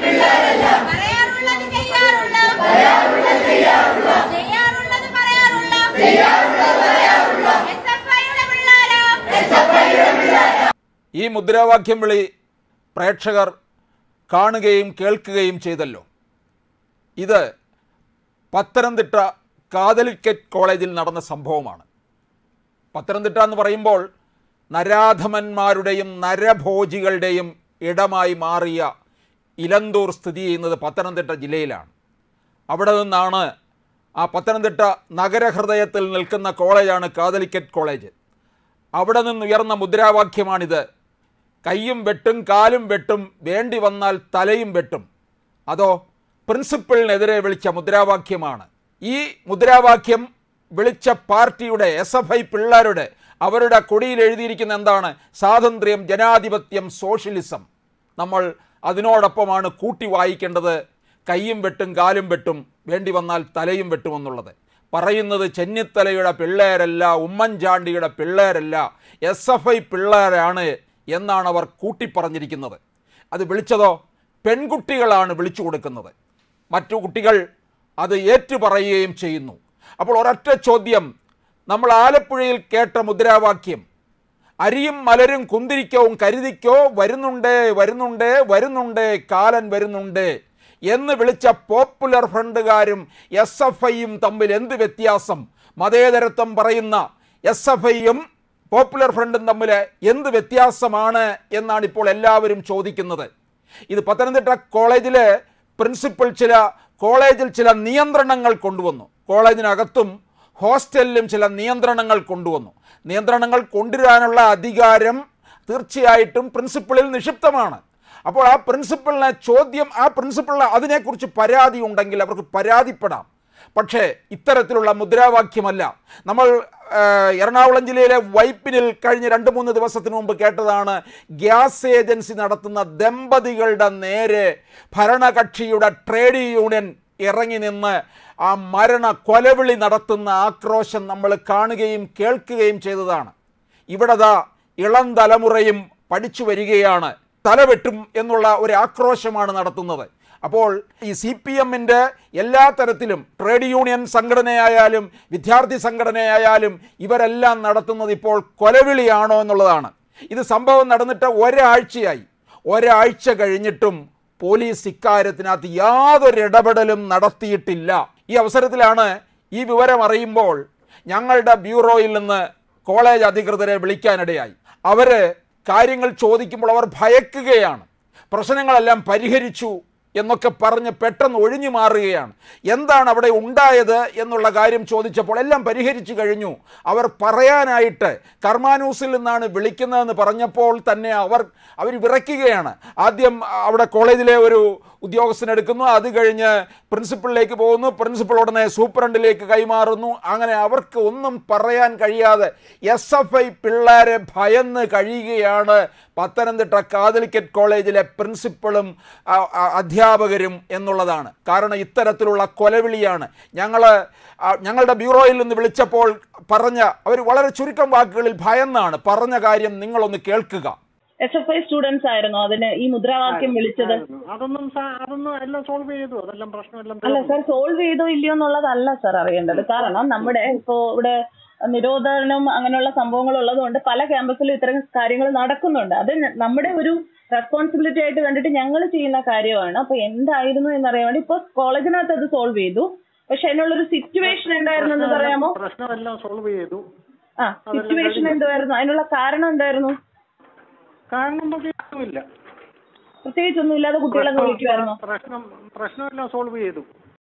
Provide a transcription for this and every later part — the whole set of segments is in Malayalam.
പറയാറുള്ളത് ചെയ്യാറുള്ള ചെയ്യാറുള്ളത് പറയാറുള്ള എസ് എഫ് ഐയുടെ പിള്ളേരോ ഈ മുദ്രാവാക്യം വിളി പ്രേക്ഷകർ കാണുകയും കേൾക്കുകയും ചെയ്തല്ലോ ഇത് പത്തനംതിട്ട കാതലിക്കറ്റ് കോളേജിൽ നടന്ന സംഭവമാണ് പത്തനംതിട്ട എന്ന് പറയുമ്പോൾ നരാധമന്മാരുടെയും നരഭോജികളുടെയും ഇടമായി മാറിയ ഇലന്തൂർ സ്ഥിതി ചെയ്യുന്നത് പത്തനംതിട്ട ജില്ലയിലാണ് അവിടെ നിന്നാണ് ആ പത്തനംതിട്ട നഗരഹൃദയത്തിൽ നിൽക്കുന്ന കോളേജാണ് കാതലിക്കറ്റ് കോളേജ് അവിടെ നിന്നുയർന്ന മുദ്രാവാക്യമാണിത് കൈയും വെട്ടും കാലും വെട്ടും വേണ്ടി വന്നാൽ തലയും വെട്ടും അതോ പ്രിൻസിപ്പളിനെതിരെ വിളിച്ച മുദ്രാവാക്യമാണ് ഈ മുദ്രാവാക്യം വിളിച്ച പാർട്ടിയുടെ എസ് എഫ് ഐ പിള്ളേരുടെ അവരുടെ കൊടിയിൽ എഴുതിയിരിക്കുന്ന എന്താണ് സ്വാതന്ത്ര്യം ജനാധിപത്യം സോഷ്യലിസം നമ്മൾ അതിനോടൊപ്പമാണ് കൂട്ടി വായിക്കേണ്ടത് കൈയും വെട്ടും കാലും വെട്ടും വേണ്ടി വന്നാൽ തലയും വെട്ടുമെന്നുള്ളത് പറയുന്നത് ചെന്നിത്തലയുടെ പിള്ളേരല്ല ഉമ്മൻചാണ്ടിയുടെ പിള്ളേരല്ല എസ് എഫ് ഐ പിള്ളേരാണ് എന്നാണ് അവർ കൂട്ടിപ്പറഞ്ഞിരിക്കുന്നത് അത് വിളിച്ചതോ പെൺകുട്ടികളാണ് വിളിച്ചു കൊടുക്കുന്നത് മറ്റു കുട്ടികൾ അത് ഏറ്റുപറയുകയും ചെയ്യുന്നു അപ്പോൾ ഒരൊറ്റ ചോദ്യം നമ്മൾ ആലപ്പുഴയിൽ കേട്ട മുദ്രാവാക്യം അരിയും മലരും കുന്തിരിക്കവും കരുതിക്കോ വരുന്നുണ്ടേ വരുന്നുണ്ടേ വരുന്നുണ്ടേ കാലൻ വരുന്നുണ്ടേ എന്ന് വിളിച്ച പോപ്പുലർ ഫ്രണ്ടുകാരും എസ് എഫ് ഐയും തമ്മിൽ എന്ത് വ്യത്യാസം മതേതരത്വം പറയുന്ന എസ് എഫ് ഐയും പോപ്പുലർ ഫ്രണ്ടും തമ്മിൽ എന്ത് വ്യത്യാസമാണ് എന്നാണ് ഇപ്പോൾ എല്ലാവരും ചോദിക്കുന്നത് ഇത് പത്തനംതിട്ട കോളേജിലെ പ്രിൻസിപ്പൽ ചില കോളേജിൽ ചില നിയന്ത്രണങ്ങൾ കൊണ്ടുവന്നു കോളേജിനകത്തും ഹോസ്റ്റലിലും ചില നിയന്ത്രണങ്ങൾ കൊണ്ടുവന്നു നിയന്ത്രണങ്ങൾ കൊണ്ടുവരാനുള്ള അധികാരം തീർച്ചയായിട്ടും പ്രിൻസിപ്പളിൽ നിക്ഷിപ്തമാണ് അപ്പോൾ ആ പ്രിൻസിപ്പളിനെ ചോദ്യം ആ പ്രിൻസിപ്പളിന് അതിനെക്കുറിച്ച് പരാതി ഉണ്ടെങ്കിൽ അവർക്ക് പരാതിപ്പെടാം പക്ഷേ ഇത്തരത്തിലുള്ള മുദ്രാവാക്യമല്ല നമ്മൾ ആ, എറണാകുളം ജില്ലയിലെ വൈപ്പിനിൽ കഴിഞ്ഞ രണ്ട് മൂന്ന് ദിവസത്തിന് മുമ്പ് കേട്ടതാണ് ഗ്യാസ് ഏജൻസി നടത്തുന്ന ദമ്പതികളുടെ നേരെ ഭരണകക്ഷിയുടെ ട്രേഡ് യൂണിയൻ ഇറങ്ങി നിന്ന് ആ മരണ കൊലവിളി നടത്തുന്ന ആക്രോശം നമ്മൾ കാണുകയും കേൾക്കുകയും ചെയ്തതാണ് ഇവിടെ ദാ ഇളം തലമുറയും പഠിച്ചു വരികയാണ് തലവെട്ടും എന്നുള്ള ഒരു ആക്രോശമാണ് നടത്തുന്നത് അപ്പോൾ ഈ സി പി എമ്മിൻ്റെ എല്ലാ തരത്തിലും ട്രേഡ് യൂണിയൻ സംഘടനയായാലും വിദ്യാർത്ഥി സംഘടനയായാലും ഇവരെല്ലാം നടത്തുന്നത് ഇപ്പോൾ കൊലവിളിയാണോ എന്നുള്ളതാണ് ഇത് സംഭവം നടന്നിട്ട് ഒരാഴ്ചയായി ഒരാഴ്ച കഴിഞ്ഞിട്ടും പോലീസ് ഇക്കാര്യത്തിനകത്ത് യാതൊരു ഇടപെടലും നടത്തിയിട്ടില്ല ഈ അവസരത്തിലാണ് ഈ വിവരം അറിയുമ്പോൾ ഞങ്ങളുടെ ബ്യൂറോയിൽ നിന്ന് കോളേജ് അധികൃതരെ വിളിക്കാനിടയായി അവര് കാര്യങ്ങൾ ചോദിക്കുമ്പോൾ അവർ ഭയക്കുകയാണ് പ്രശ്നങ്ങളെല്ലാം പരിഹരിച്ചു എന്നൊക്കെ പറഞ്ഞ് പെട്ടെന്ന് ഒഴിഞ്ഞു മാറുകയാണ് എന്താണ് അവിടെ ഉണ്ടായത് എന്നുള്ള കാര്യം ചോദിച്ചപ്പോൾ എല്ലാം പരിഹരിച്ചു കഴിഞ്ഞു അവർ പറയാനായിട്ട് കർമാനൂസിൽ നിന്നാണ് വിളിക്കുന്നതെന്ന് പറഞ്ഞപ്പോൾ തന്നെ അവർ അവർ വിറയ്ക്കുകയാണ് ആദ്യം അവിടെ കോളേജിലെ ഒരു ഉദ്യോഗസ്ഥനെടുക്കുന്നു അത് കഴിഞ്ഞ് പ്രിൻസിപ്പളിലേക്ക് പോകുന്നു പ്രിൻസിപ്പൾ ഉടനെ സൂപ്രണ്ടിലേക്ക് കൈമാറുന്നു അങ്ങനെ അവർക്ക് ഒന്നും പറയാൻ കഴിയാതെ എസ് എഫ് ഐ പിള്ളേരെ ഭയന്ന് കഴിയുകയാണ് പത്തനംതിട്ട കാതലിക്കറ്റ് കോളേജിലെ പ്രിൻസിപ്പളും ആ, ആ, അധ്യാപകരും എന്നുള്ളതാണ് കാരണം ഇത്തരത്തിലുള്ള കൊലവിളിയാണ് ഞങ്ങൾ ഞങ്ങളുടെ ബ്യൂറോയിൽ നിന്ന് വിളിച്ചപ്പോൾ പറഞ്ഞ അവർ വളരെ ചുരുക്കം വാക്കുകളിൽ ഭയന്നാണ് പറഞ്ഞ കാര്യം നിങ്ങളൊന്ന് കേൾക്കുക എസ് എഫ് ഐ സ്റ്റുഡൻസ് ആയിരുന്നു അതിന് ഈ മുദ്രാവാക്യം വിളിച്ചത് അതൊന്നും സാ- അതൊന്നും എല്ലാം സോൾവ് ചെയ്തു അതെല്ലാം പ്രശ്നമെല്ലാം അല്ല സാർ സോൾവ് ചെയ്തോ ഇല്ലയോ എന്നുള്ളതല്ല സാർ അറിയേണ്ടത് കാരണം നമ്മുടെ ഇപ്പോ ഇവിടെ നിരോധനം അങ്ങനെയുള്ള സംഭവങ്ങൾ ഉള്ളതുകൊണ്ട് പല ക്യാമ്പസിലും ഇത്തരം കാര്യങ്ങൾ നടക്കുന്നുണ്ട് അത് ന- നമ്മുടെ ഒരു റെസ്പോൺസിബിലിറ്റി ആയിട്ട് കണ്ടിട്ട് ഞങ്ങൾ ചെയ്യുന്ന കാര്യമാണ് അപ്പൊ എന്തായിരുന്നു എന്നറിയാൻ വേണ്ടി ഇപ്പൊ കോളേജിനകത്ത് അത് സോൾവ് ചെയ്തു പക്ഷെ അതിനുള്ളൊരു സിറ്റുവേഷൻ എന്തായിരുന്നു എന്ന് പറയാമോ പ്രശ്നമെല്ലാം സോൾവ് ചെയ്തു ആ സിറ്റുവേഷൻ എന്തായിരുന്നു അതിനുള്ള കാരണം എന്തായിരുന്നു കാരണം ഒന്നുമില്ല പ്രത്യേകിച്ചൊന്നും ഇല്ലാതെ കുട്ടികളെ വിളിക്കുമായിരുന്നു പ്രശ്നം പ്രശ്നമെല്ലാം സോൾവ് ചെയ്തു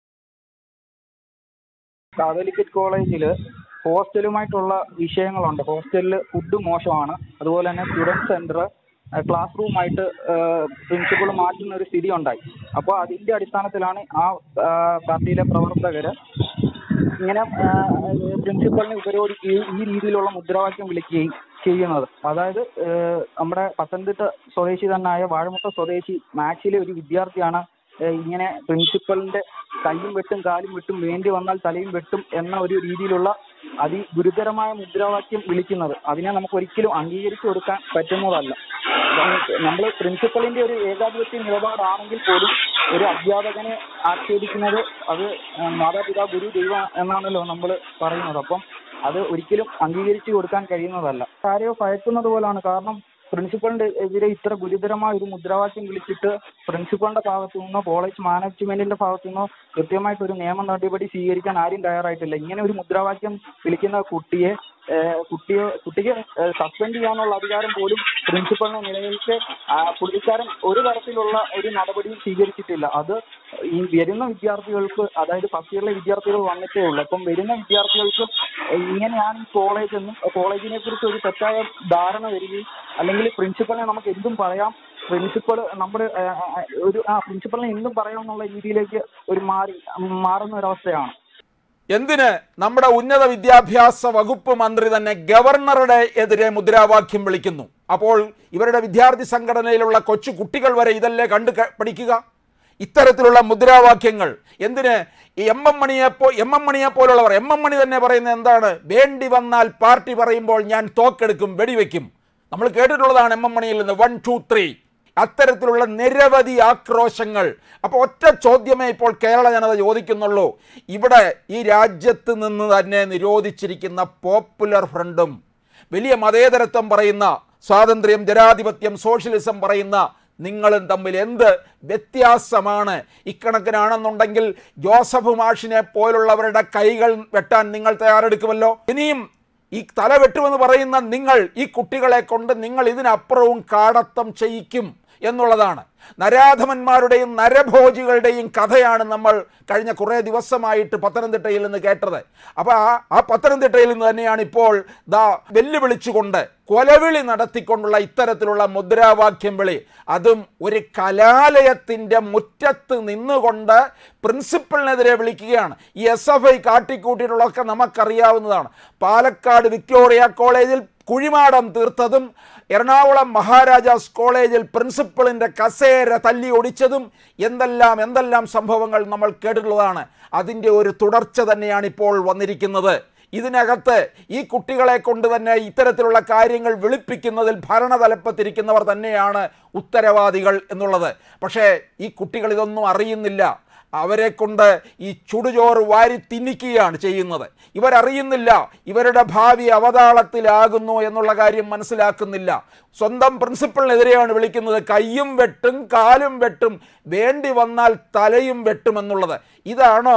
കാതലിക്കറ്റ് കോളേജിൽ ഹോസ്റ്റലുമായിട്ടുള്ള വിഷയങ്ങളുണ്ട് ഹോസ്റ്റലിൽ ഫുഡ് മോശമാണ് അതുപോലെ തന്നെ സ്റ്റുഡൻറ് സെന്റർ ക്ലാസ് റൂമായിട്ട് പ്രിൻസിപ്പൾ മാറ്റുന്ന ഒരു സ്ഥിതി ഉണ്ടായി അപ്പോൾ അതിന്റെ അടിസ്ഥാനത്തിലാണ് ആ ആ, പാർട്ടിയിലെ പ്രവർത്തകർ ഇങ്ങനെ പ്രിൻസിപ്പളിനെ ഉപരോധിക്കുകയും ഈ രീതിയിലുള്ള മുദ്രാവാക്യം വിളിക്കുകയും ചെയ്യുന്നത് അതായത് ഏഹ്, നമ്മുടെ പത്തനംതിട്ട സ്വദേശി തന്നെയായ വാഴമുട്ട സ്വദേശി മാത്സിലെ ഒരു വിദ്യാർത്ഥിയാണ് ഏഹ്, ഇങ്ങനെ പ്രിൻസിപ്പലിന്റെ കൈയും വെട്ടും കാലും വെട്ടും വേണ്ടി വന്നാൽ തലയും വെട്ടും എന്ന ഒരു രീതിയിലുള്ള അതിഗുരുതരമായ മുദ്രാവാക്യം വിളിക്കുന്നത് അതിനെ നമുക്ക് ഒരിക്കലും അംഗീകരിച്ചു കൊടുക്കാൻ പറ്റുന്നതല്ല നമ്മൾ പ്രിൻസിപ്പലിന്റെ ഒരു ഏകാധിപത്യ നിലപാടാണെങ്കിൽ പോലും ഒരു അധ്യാപകനെ ആക്ഷേപിക്കുന്നത് അത് മാതാപിതാ ഗുരു ദൈവം എന്നാണല്ലോ നമ്മൾ പറയുന്നത് അപ്പം അത് ഒരിക്കലും അംഗീകരിച്ചു കൊടുക്കാൻ കഴിയുന്നതല്ല ആരെയോ ഭയക്കുന്നത് പോലാണ് കാരണം പ്രിൻസിപ്പലിന്റെ എതിരെ ഇത്ര ഗുരുതരമായ ഒരു മുദ്രാവാക്യം വിളിച്ചിട്ട് പ്രിൻസിപ്പലിന്റെ ഭാഗത്തു നിന്നോ കോളേജ് മാനേജ്മെന്റിന്റെ ഭാഗത്തു നിന്നോ കൃത്യമായിട്ട് ഒരു നിയമ നടപടി സ്വീകരിക്കാൻ ആരും തയ്യാറായിട്ടില്ല ഇങ്ങനെ ഒരു മുദ്രാവാക്യം വിളിക്കുന്ന കുട്ടിയെ ഏഹ്, കുട്ടിയെ കുട്ടിക്ക് സസ്പെൻഡ് ചെയ്യാനുള്ള അധികാരം പോലും പ്രിൻസിപ്പലിനെ നിലനിൽക്കെ ആ, പുള്ളിക്കാരൻ ഒരു തരത്തിലുള്ള ഒരു നടപടിയും സ്വീകരിച്ചിട്ടില്ല അത് ഈ വരുന്ന വിദ്യാർത്ഥികൾക്ക് അതായത് ഫസ്റ്റ് ഇയറിലെ വിദ്യാർത്ഥികൾ വന്നിട്ടേ ഉള്ളൂ അപ്പം വരുന്ന വിദ്യാർത്ഥികൾക്ക് ഇങ്ങനെയാണ് ഈ കോളേജ് എന്നും കോളേജിനെ കുറിച്ച് ഒരു തെറ്റായ ധാരണ വരികയും അല്ലെങ്കിൽ പ്രിൻസിപ്പലിനെ നമുക്ക് എന്തും പറയാം പ്രിൻസിപ്പൾ നമ്മുടെ ആ, ആ, ഒരു ആ പ്രിൻസിപ്പലിനെ എന്തും പറയാം എന്നുള്ള രീതിയിലേക്ക് ഒരു മാറി മാറുന്ന ഒരവസ്ഥയാണ് എന്തിന് നമ്മുടെ ഉന്നത വിദ്യാഭ്യാസ വകുപ്പ് മന്ത്രി തന്നെ ഗവർണറുടെ എതിരെ മുദ്രാവാക്യം വിളിക്കുന്നു അപ്പോൾ ഇവരുടെ വിദ്യാർത്ഥി സംഘടനയിലുള്ള കൊച്ചു കുട്ടികൾ വരെ ഇതല്ലേ കണ്ട് ക- പഠിക്കുക ഇത്തരത്തിലുള്ള മുദ്രാവാക്യങ്ങൾ എന്തിന് ഈ എം എം മണിയെപ്പോ എം എം മണിയെ പോലുള്ളവർ എം എം മണി തന്നെ പറയുന്നത് എന്താണ് വേണ്ടി വന്നാൽ പാർട്ടി പറയുമ്പോൾ ഞാൻ തോക്കെടുക്കും വെടിവെക്കും നമ്മൾ കേട്ടിട്ടുള്ളതാണ് എം എം മണിയിൽ നിന്ന് വൺ ടു ത്രീ അത്തരത്തിലുള്ള നിരവധി ആക്രോശങ്ങൾ അപ്പോൾ ഒറ്റ ചോദ്യമേ ഇപ്പോൾ കേരള ജനത ചോദിക്കുന്നുള്ളൂ ഇവിടെ ഈ രാജ്യത്ത് നിന്ന് തന്നെ നിരോധിച്ചിരിക്കുന്ന പോപ്പുലർ ഫ്രണ്ടും വലിയ മതേതരത്വം പറയുന്ന സ്വാതന്ത്ര്യം ജനാധിപത്യം സോഷ്യലിസം പറയുന്ന നിങ്ങളും തമ്മിൽ എന്ത് വ്യത്യാസമാണ് ഇക്കണക്കിനാണെന്നുണ്ടെങ്കിൽ ജോസഫ് മാഷിനെ പോലുള്ളവരുടെ കൈകൾ വെട്ടാൻ നിങ്ങൾ തയ്യാറെടുക്കുമല്ലോ ഇനിയും ഈ തല വെട്ടുമെന്ന് പറയുന്ന നിങ്ങൾ ഈ കുട്ടികളെ കൊണ്ട് നിങ്ങൾ ഇതിനപ്പുറവും കാടത്തം ചെയ്യിക്കും എന്നുള്ളതാണ് നരാധമന്മാരുടെയും നരഭോജികളുടെയും കഥയാണ് നമ്മൾ കഴിഞ്ഞ കുറേ ദിവസമായിട്ട് പത്തനംതിട്ടയിൽ നിന്ന് കേട്ടത് അപ്പോൾ ആ ആ പത്തനംതിട്ടയിൽ നിന്ന് തന്നെയാണ് ഇപ്പോൾ ദാ വെല്ലുവിളിച്ചുകൊണ്ട് കൊലവിളി നടത്തിക്കൊണ്ടുള്ള ഇത്തരത്തിലുള്ള മുദ്രാവാക്യം വിളി അതും ഒരു കലാലയത്തിൻ്റെ മുറ്റത്ത് നിന്നുകൊണ്ട് പ്രിൻസിപ്പലിനെതിരെ വിളിക്കുകയാണ് ഈ എസ് എഫ് ഐ കാട്ടിക്കൂട്ടിയിട്ടുള്ളതൊക്കെ നമുക്കറിയാവുന്നതാണ് പാലക്കാട് വിക്ടോറിയ കോളേജിൽ കുഴിമാടം തീർത്തതും എറണാകുളം മഹാരാജാസ് കോളേജിൽ പ്രിൻസിപ്പളിൻ്റെ കസേര തല്ലി ഒടിച്ചതും എന്തെല്ലാം എന്തെല്ലാം സംഭവങ്ങൾ നമ്മൾ കേട്ടിട്ടുള്ളതാണ് അതിൻ്റെ ഒരു തുടർച്ച തന്നെയാണ് ഇപ്പോൾ വന്നിരിക്കുന്നത് ഇതിനകത്ത് ഈ കുട്ടികളെ കൊണ്ട് തന്നെ ഇത്തരത്തിലുള്ള കാര്യങ്ങൾ വിളിപ്പിക്കുന്നതിൽ ഭരണതലപ്പത്തിരിക്കുന്നവർ തന്നെയാണ് ഉത്തരവാദികൾ എന്നുള്ളത് പക്ഷേ ഈ കുട്ടികൾ ഇതൊന്നും അറിയുന്നില്ല അവരെ കൊണ്ട് ഈ ചുടുചോറ് വാരി തിന്നിക്കുകയാണ് ചെയ്യുന്നത് ഇവരറിയുന്നില്ല ഇവരുടെ ഭാവി അവതാളത്തിലാകുന്നു എന്നുള്ള കാര്യം മനസ്സിലാക്കുന്നില്ല സ്വന്തം പ്രിൻസിപ്പളിനെതിരെയാണ് വിളിക്കുന്നത് കയ്യും വെട്ടും കാലും വെട്ടും വേണ്ടി വന്നാൽ തലയും വെട്ടുമെന്നുള്ളത് ഇതാണോ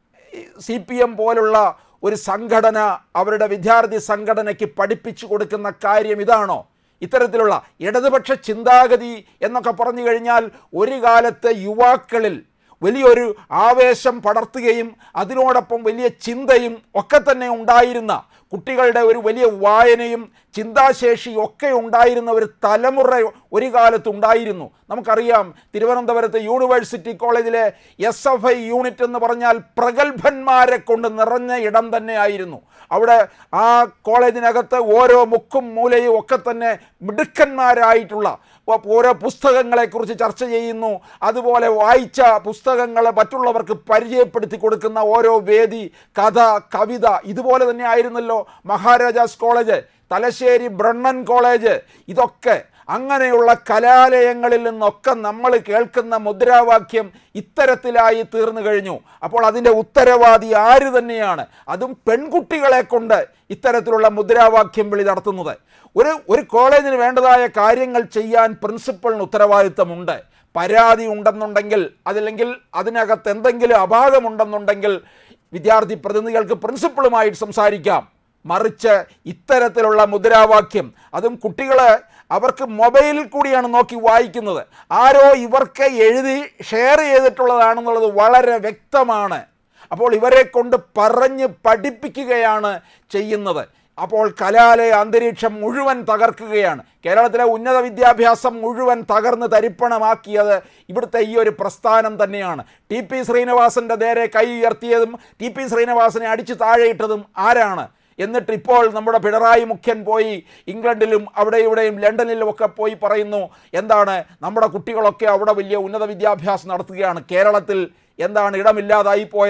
സി പി എം പോലുള്ള ഒരു സംഘടന അവരുടെ വിദ്യാർത്ഥി സംഘടനയ്ക്ക് പഠിപ്പിച്ചു കൊടുക്കുന്ന കാര്യം ഇതാണോ ഇത്തരത്തിലുള്ള ഇടതുപക്ഷ ചിന്താഗതി എന്നൊക്കെ പറഞ്ഞു കഴിഞ്ഞാൽ ഒരു കാലത്തെ യുവാക്കളിൽ വലിയൊരു ആവേശം പടർത്തുകയും അതിനോടൊപ്പം വലിയ ചിന്തയും ഒക്കെ തന്നെ ഉണ്ടായിരുന്ന കുട്ടികളുടെ ഒരു വലിയ വായനയും ചിന്താശേഷിയും ഒക്കെ ഉണ്ടായിരുന്ന ഒരു തലമുറ ഒരു കാലത്ത് ഉണ്ടായിരുന്നു നമുക്കറിയാം തിരുവനന്തപുരത്ത് യൂണിവേഴ്സിറ്റി കോളേജിലെ എസ് എഫ് ഐ യൂണിറ്റ് എന്ന് പറഞ്ഞാൽ പ്രഗത്ഭന്മാരെ കൊണ്ട് നിറഞ്ഞ ഇടം തന്നെയായിരുന്നു അവിടെ ആ കോളേജിനകത്ത് ഓരോ മുക്കും മൂലയും ഒക്കെ തന്നെ മിടുക്കന്മാരായിട്ടുള്ള ഓരോ പുസ്തകങ്ങളെക്കുറിച്ച് ചർച്ച ചെയ്യുന്നു അതുപോലെ വായിച്ച പുസ്തകങ്ങൾ മറ്റുള്ളവർക്ക് പരിചയപ്പെടുത്തി കൊടുക്കുന്ന ഓരോ വേദി കഥ കവിത ഇതുപോലെ തന്നെ ആയിരുന്നല്ലോ Maharajas college Thalassery Brennen college ഇതൊക്കെ അങ്ങനെയുള്ള കലാലയങ്ങളിൽ നിന്നൊക്കെ നമ്മൾ കേൾക്കുന്ന മുദ്രാവാക്യം ഇത്തരത്തിലായി തീർന്നു കഴിഞ്ഞു അപ്പോൾ അതിൻ്റെ ഉത്തരവാദി ആര് തന്നെയാണ് അതും പെൺകുട്ടികളെ കൊണ്ട് ഇത്തരത്തിലുള്ള മുദ്രാവാക്യം വിളി നടത്തുന്നത് ഒരു ഒരു കോളേജിന് വേണ്ടതായ കാര്യങ്ങൾ ചെയ്യാൻ പ്രിൻസിപ്പളിന് ഉത്തരവാദിത്തമുണ്ട് പരാതി ഉണ്ടെന്നുണ്ടെങ്കിൽ അതല്ലെങ്കിൽ അതിനകത്ത് എന്തെങ്കിലും അപാകമുണ്ടെന്നുണ്ടെങ്കിൽ വിദ്യാർത്ഥി പ്രതിനിധികൾക്ക് പ്രിൻസിപ്പളുമായിട്ട് സംസാരിക്കാം മറിച്ച് ഇത്തരത്തിലുള്ള മുദ്രാവാക്യം അതും കുട്ടികൾ അവർക്ക് മൊബൈലിൽ കൂടിയാണ് നോക്കി വായിക്കുന്നത് ആരോ ഇവർക്ക് എഴുതി ഷെയർ ചെയ്തിട്ടുള്ളതാണെന്നുള്ളത് വളരെ വ്യക്തമാണ് അപ്പോൾ ഇവരെ കൊണ്ട് പറഞ്ഞ് പഠിപ്പിക്കുകയാണ് ചെയ്യുന്നത് അപ്പോൾ കലാലയ അന്തരീക്ഷം മുഴുവൻ തകർക്കുകയാണ് കേരളത്തിലെ ഉന്നത വിദ്യാഭ്യാസം മുഴുവൻ തകർന്ന് തരിപ്പണമാക്കിയത് ഇവിടുത്തെ ഈ ഒരു പ്രസ്ഥാനം തന്നെയാണ് ടി പി ശ്രീനിവാസൻ്റെ നേരെ കൈ ഉയർത്തിയതും ടി പി ശ്രീനിവാസനെ അടിച്ചു താഴെയിട്ടതും ആരാണ് എന്നിട്ട് ഇപ്പോൾ നമ്മുടെ പിണറായി മുഖ്യൻ പോയി ഇംഗ്ലണ്ടിലും അവിടെ ഇവിടെയും ലണ്ടനിലും ഒക്കെ പോയി പറയുന്നു എന്താണ് നമ്മുടെ കുട്ടികളൊക്കെ അവിടെ വലിയ ഉന്നത വിദ്യാഭ്യാസം നടത്തുകയാണ് കേരളത്തിൽ എന്താണ് ഇടമില്ലാതായി പോയത്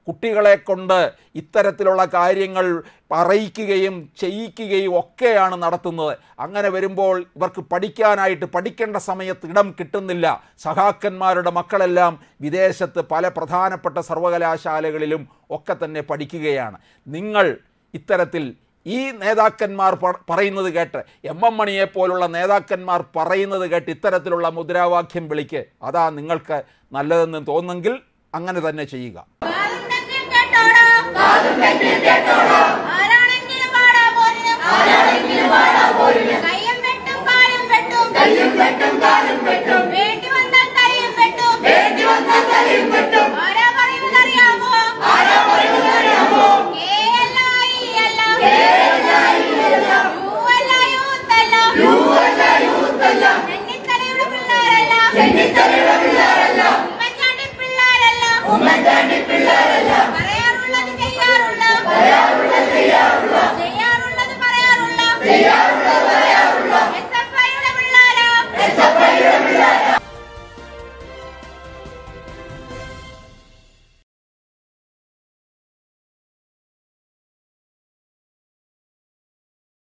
കുട്ടികളെ കൊണ്ട് ഇത്തരത്തിലുള്ള കാര്യങ്ങൾ പറയിക്കുകയും ചെയ്യിക്കുകയും ഒക്കെയാണ് നടത്തുന്നത് അങ്ങനെ വരുമ്പോൾ ഇവർക്ക് പഠിക്കാനായിട്ട് പഠിക്കേണ്ട സമയത്ത് ഇടം കിട്ടുന്നില്ല സഹാക്കന്മാരുടെ മക്കളെല്ലാം വിദേശത്ത് പല പ്രധാനപ്പെട്ട സർവകലാശാലകളിലും ഒക്കെ തന്നെ പഠിക്കുകയാണ് നിങ്ങൾ ഇത്തരത്തിൽ ഈ നേതാക്കന്മാർ പ- പറയുന്നത് കേട്ട് എം എം മണിയെ പോലുള്ള നേതാക്കന്മാർ പറയുന്നത് കേട്ട് ഇത്തരത്തിലുള്ള മുദ്രാവാക്യം വിളിക്ക് അതാ നിങ്ങൾക്ക് നല്ലതെന്ന് തോന്നുന്നെങ്കിൽ അങ്ങനെ തന്നെ ചെയ്യുക കാതുണ്ടെങ്കിൽ കേട്ടോടാ. ആരാണെങ്കിലും വാടാ പോരിനും. കയ്യും വെട്ടും കാലും വെട്ടും വേണ്ടി വന്നാൽ തലയും വെട്ടും ആരാ